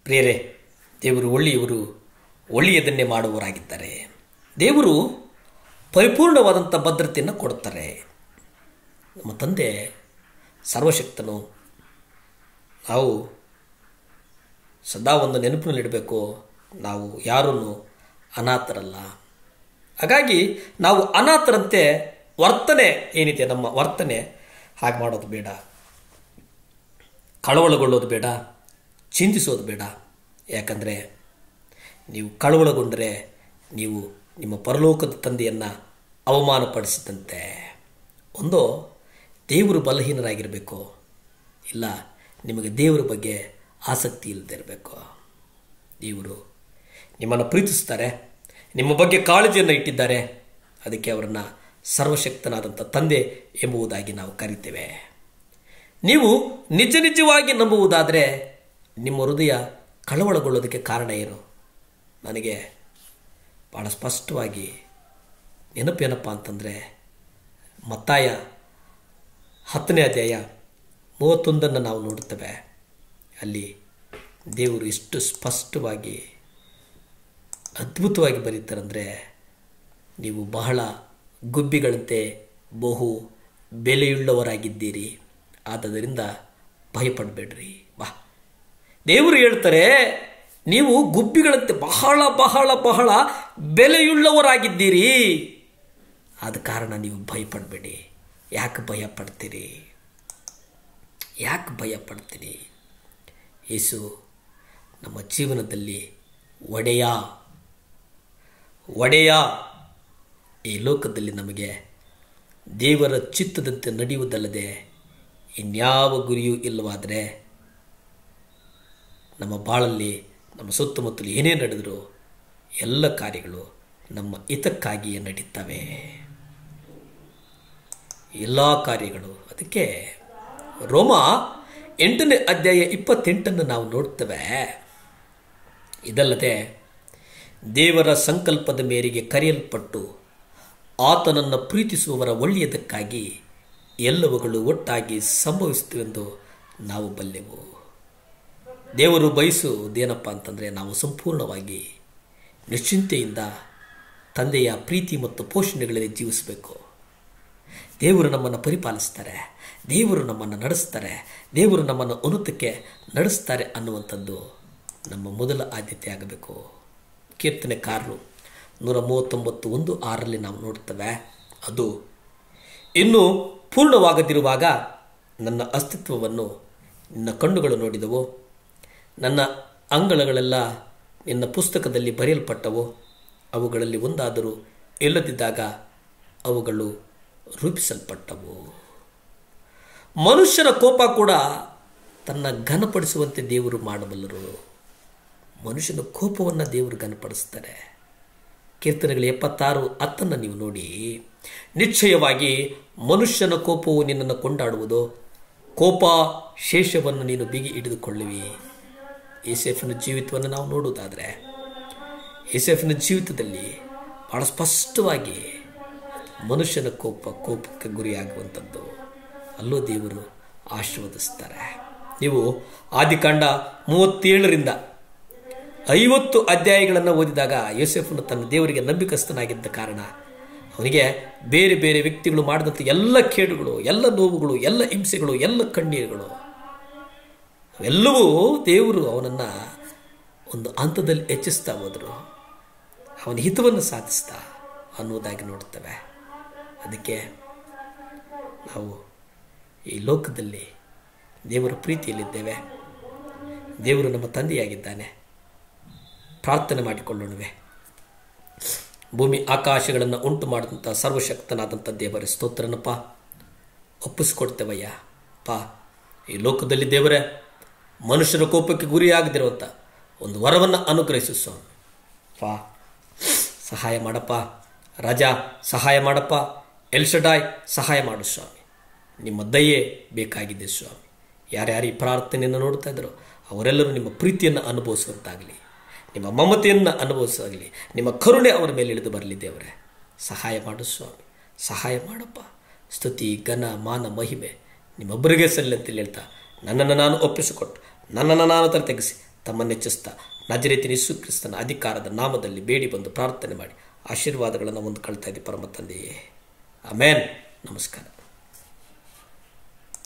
ಪ್ರಿಯರೇ ದೇವರು ಒಳ್ಳೆಯವರು ಒಳ್ಳೆಯದನ್ನೇ ಮಾಡುವವರಾಗಿದ್ದಾರೆ ದೇವರು ಪರಿಪೂರ್ಣವಾದಂಥ ಭದ್ರತೆಯನ್ನು ಕೊಡುತ್ತಾರೆ ನಮ್ಮ ತಂದೆ ಸರ್ವಶಕ್ತನು ನಾವು ಸದಾ ಒಂದು ನೆನಪಿನಲ್ಲಿಡಬೇಕು ನಾವು ಯಾರನ್ನು ಅನಾಥರಲ್ಲ ಹಾಗಾಗಿ ನಾವು ಅನಾಥರಂತೆ ವರ್ತನೆ ಏನಿದೆ ನಮ್ಮ ವರ್ತನೆ ಹಾಗೆ ಮಾಡೋದು ಬೇಡ ಕಳವಳಗೊಳ್ಳೋದು ಬೇಡ ಚಿಂತಿಸೋದು ಬೇಡ ಯಾಕಂದರೆ ನೀವು ಕಳವಳಗೊಂಡರೆ ನೀವು ನಿಮ್ಮ ಪರಲೋಕದ ತಂದೆಯನ್ನು ಅವಮಾನಪಡಿಸಿದಂತೆ ಒಂದು ದೇವರು ಬಲಹೀನರಾಗಿರಬೇಕು ಇಲ್ಲ ನಿಮಗೆ ದೇವರ ಬಗ್ಗೆ ಆಸಕ್ತಿ ಇಲ್ಲದೆ ಇರಬೇಕು ದೇವರು ನಿಮ್ಮನ್ನು ಪ್ರೀತಿಸ್ತಾರೆ ನಿಮ್ಮ ಬಗ್ಗೆ ಕಾಳಜಿಯನ್ನು ಇಟ್ಟಿದ್ದಾರೆ ಅದಕ್ಕೆ ಅವರನ್ನು ಸರ್ವಶಕ್ತನಾದಂಥ ತಂದೆ ಎಂಬುದಾಗಿ ನಾವು ಕರಿತೇವೆ ನೀವು ನಿಜ ನಿಜವಾಗಿ ನಂಬುವುದಾದರೆ ನಿಮ್ಮ ಹೃದಯ ಕಳವಳಗೊಳ್ಳೋದಕ್ಕೆ ಕಾರಣ ಏನು ನನಗೆ ಭಾಳ ಸ್ಪಷ್ಟವಾಗಿ ನೆನಪೇನಪ್ಪ ಅಂತಂದರೆ ಮತ್ತಾಯ ಹತ್ತನೇ ಅಧ್ಯಾಯ ಮೂವತ್ತೊಂದನ್ನು ನಾವು ನೋಡುತ್ತೇವೆ ಅಲ್ಲಿ ದೇವರು ಎಷ್ಟು ಸ್ಪಷ್ಟವಾಗಿ ಅದ್ಭುತವಾಗಿ ಬರೀತಾರಂದರೆ ನೀವು ಬಹಳ ಗುಬ್ಬಿಗಳಂತೆ ಬಹು ಬೆಲೆಯುಳ್ಳವರಾಗಿದ್ದೀರಿ ಆದ್ದರಿಂದ ಭಯಪಡಬೇಡ್ರಿ ಬಾ ದೇವರು ಹೇಳ್ತಾರೆ ನೀವು ಗುಬ್ಬಿಗಳಂತೆ ಬಹಳ ಬಹಳ ಬಹಳ ಬೆಲೆಯುಳ್ಳವರಾಗಿದ್ದೀರಿ ಆದ ಕಾರಣ ನೀವು ಭಯಪಡಬೇಡಿ ಯಾಕೆ ಭಯ ಪಡ್ತೀರಿ ಯಾಕೆ ಭಯ ಪಡ್ತೀರಿ ಯೇಸು ನಮ್ಮ ಜೀವನದಲ್ಲಿ ಒಡೆಯ ಒಡೆಯ ಈ ಲೋಕದಲ್ಲಿ ನಮಗೆ ದೇವರ ಚಿತ್ತದಂತೆ ನಡೆಯುವುದಲ್ಲದೆ ಇನ್ಯಾವ ಗುರಿಯೂ ಇಲ್ಲವಾದರೆ ನಮ್ಮ ಬಾಳಲ್ಲಿ ನಮ್ಮ ಸುತ್ತಮುತ್ತಲು ಏನೇ ನಡೆದರೂ ಎಲ್ಲ ಕಾರ್ಯಗಳು ನಮ್ಮ ಹಿತಕ್ಕಾಗಿಯೇ ನಡೀತವೆ ಎಲ್ಲ ಕಾರ್ಯಗಳು ಅದಕ್ಕೆ ರೋಮ ಎಂಟನೇ ಅಧ್ಯಾಯ ಇಪ್ಪತ್ತೆಂಟನ್ನು ನಾವು ನೋಡ್ತೇವೆ ಇದಲ್ಲದೆ ದೇವರ ಸಂಕಲ್ಪದ ಮೇರೆಗೆ ಕರೆಯಲ್ಪಟ್ಟು ಆತನನ್ನು ಪ್ರೀತಿಸುವವರ ಒಳ್ಳೆಯದಕ್ಕಾಗಿ ಎಲ್ಲವುಗಳು ಒಟ್ಟಾಗಿ ಸಂಭವಿಸುತ್ತವೆಂದು ನಾವು ಬಲ್ಲೆವು ದೇವರು ಬಯಸುವುದೇನಪ್ಪ ಅಂತಂದರೆ ನಾವು ಸಂಪೂರ್ಣವಾಗಿ ನಿಶ್ಚಿಂತೆಯಿಂದ ತಂದೆಯ ಪ್ರೀತಿ ಮತ್ತು ಪೋಷಣೆಗಳಲ್ಲಿ ಜೀವಿಸಬೇಕು ದೇವರು ನಮ್ಮನ್ನು ಪರಿಪಾಲಿಸ್ತಾರೆ ದೇವರು ನಮ್ಮನ್ನು ನಡೆಸ್ತಾರೆ ದೇವರು ನಮ್ಮನ್ನು ಉನ್ನತಕ್ಕೆ ನಡೆಸ್ತಾರೆ ಅನ್ನುವಂಥದ್ದು ನಮ್ಮ ಮೊದಲ ಆದ್ಯತೆ ಆಗಬೇಕು ಕೀರ್ತನೆಕಾರರು ನೂರ ಮೂವತ್ತೊಂಬತ್ತು ಒಂದು ಆರರಲ್ಲಿ ನಾವು ನೋಡ್ತೇವೆ ಅದು ಇನ್ನೂ ಪೂರ್ಣವಾಗದಿರುವಾಗ ನನ್ನ ಅಸ್ತಿತ್ವವನ್ನು ನಿನ್ನ ಕಣ್ಣುಗಳು ನೋಡಿದವು ನನ್ನ ಅಂಗಳಗಳೆಲ್ಲ ನಿನ್ನ ಪುಸ್ತಕದಲ್ಲಿ ಬರೆಯಲ್ಪಟ್ಟವು ಅವುಗಳಲ್ಲಿ ಒಂದಾದರೂ ಇಲ್ಲದಿದ್ದಾಗ ಅವುಗಳು ರೂಪಿಸಲ್ಪಟ್ಟವು ಮನುಷ್ಯನ ಕೋಪ ಕೂಡ ತನ್ನ ಘನಪಡಿಸುವಂತೆ ದೇವರು ಮಾಡಬಲ್ಲರು ಮನುಷ್ಯನ ಕೋಪವನ್ನು ದೇವರು ಘನಪಡಿಸ್ತಾರೆ ಕೀರ್ತನೆಗಳು ಎಪ್ಪತ್ತಾರು ಹತ್ತನ್ನು ನೀವು ನೋಡಿ ನಿಶ್ಚಯವಾಗಿ ಮನುಷ್ಯನ ಕೋಪವು ನಿನ್ನನ್ನು ಕೊಂಡಾಡುವುದು ಕೋಪ ಶೇಷವನ್ನು ನೀನು ಬಿಗಿ ಹಿಡಿದುಕೊಳ್ಳುವಿ ಏಸೆಫಿನ ಜೀವಿತವನ್ನು ನಾವು ನೋಡುವುದಾದರೆ ಏಸೆಫಿನ ಜೀವಿತದಲ್ಲಿ ಬಹಳ ಸ್ಪಷ್ಟವಾಗಿ ಮನುಷ್ಯನ ಕೋಪ ಕೋಪಕ್ಕೆ ಗುರಿಯಾಗುವಂಥದ್ದು ಅಲ್ಲೂ ದೇವರು ಆಶೀರ್ವದಿಸ್ತಾರೆ ನೀವು ಆದಿಕಾಂಡ ಮೂವತ್ತೇಳರಿಂದ ಐವತ್ತು ಅಧ್ಯಾಯಗಳನ್ನು ಓದಿದಾಗ ಯೋಸೆಫನು ತನ್ನ ದೇವರಿಗೆ ನಂಬಿಕಸ್ಥನಾಗಿದ್ದ ಕಾರಣ ಅವನಿಗೆ ಬೇರೆ ಬೇರೆ ವ್ಯಕ್ತಿಗಳು ಮಾಡಿದಂಥ ಎಲ್ಲ ಕೇಡುಗಳು ಎಲ್ಲ ನೋವುಗಳು ಎಲ್ಲ ಹಿಂಸೆಗಳು ಎಲ್ಲ ಕಣ್ಣೀರುಗಳು ಅವೆಲ್ಲವೂ ದೇವರು ಅವನನ್ನು ಒಂದು ಹಂತದಲ್ಲಿ ಹೆಚ್ಚಿಸ್ತಾ ಹೋದರು ಅವನ ಹಿತವನ್ನು ಸಾಧಿಸ್ತಾ ಅನ್ನೋದಾಗಿ ನೋಡ್ತೇವೆ ಅದಕ್ಕೆ ನಾವು ಈ ಲೋಕದಲ್ಲಿ ದೇವರ ಪ್ರೀತಿಯಲ್ಲಿದ್ದೇವೆ ದೇವರು ನಮ್ಮ ತಂದೆಯಾಗಿದ್ದಾನೆ ಪ್ರಾರ್ಥನೆ ಮಾಡಿಕೊಳ್ಳೋಣವೆ ಭೂಮಿ ಆಕಾಶಗಳನ್ನು ಉಂಟು ಮಾಡಿದಂಥ ಸರ್ವಶಕ್ತನಾದಂಥ ದೇವರ ಸ್ತೋತ್ರನಪ್ಪ ಒಪ್ಪಿಸ್ಕೊಡ್ತೇವಯ್ಯ ಪಾ ಈ ಲೋಕದಲ್ಲಿ ದೇವರೇ ಮನುಷ್ಯರ ಕೋಪಕ್ಕೆ ಗುರಿಯಾಗದಿರುವಂಥ ಒಂದು ವರವನ್ನು ಅನುಗ್ರಹಿಸು ಸ್ವಾಮಿ ಪಾ ಸಹಾಯ ಮಾಡಪ್ಪ ರಾಜಾ ಸಹಾಯ ಮಾಡಪ್ಪ ಎಲ್ಶಡಾಯ್ ಸಹಾಯ ಮಾಡು ಸ್ವಾಮಿ ನಿಮ್ಮ ದಯೆ ಬೇಕಾಗಿದೆ ಸ್ವಾಮಿ ಯಾರ್ಯಾರು ಈ ಪ್ರಾರ್ಥನೆಯನ್ನು ನೋಡ್ತಾ ಇದ್ದಾರೋ ಅವರೆಲ್ಲರೂ ನಿಮ್ಮ ಪ್ರೀತಿಯನ್ನು ಅನುಭವಿಸುವಂತಾಗಲಿ ನಿಮ್ಮ ಮಮತೆಯನ್ನು ಅನುಭವಿಸಾಗಲಿ ನಿಮ್ಮ ಕರುಣೆ ಅವರ ಮೇಲೆ ಇಳಿದು ಬರಲಿ ದೇವರೇ ಸಹಾಯ ಮಾಡು ಸ್ವಾಮಿ ಸಹಾಯ ಮಾಡಪ್ಪ ಸ್ತುತಿ ಘನ ಮಾನ ಮಹಿಮೆ ನಿಮ್ಮೊಬ್ಬರಿಗೆ ಸಲ್ಲಿ ಅಂತೇಳಿ ಹೇಳ್ತಾ ನನ್ನನ್ನು ನಾನು ಒಪ್ಪಿಸಿಕೊಟ್ಟು ನನ್ನನ್ನು ನಾನು ತರ ತೆಗೆಸಿ ತಮ್ಮನ್ನೆಚ್ಚಿಸ್ತಾ ನಜರೇತಿನ ಯೇಸು ಕ್ರಿಸ್ತನ ಅಧಿಕಾರದ ನಾಮದಲ್ಲಿ ಬೇಡಿ ಬಂದು ಪ್ರಾರ್ಥನೆ ಮಾಡಿ ಆಶೀರ್ವಾದಗಳನ್ನು ಹೊಂದ್ಕೊಳ್ತಾ ಇದ್ದೀವಿ ಪರಮ ತಂದೆಯೇ ಅಮೇನ್ ನಮಸ್ಕಾರ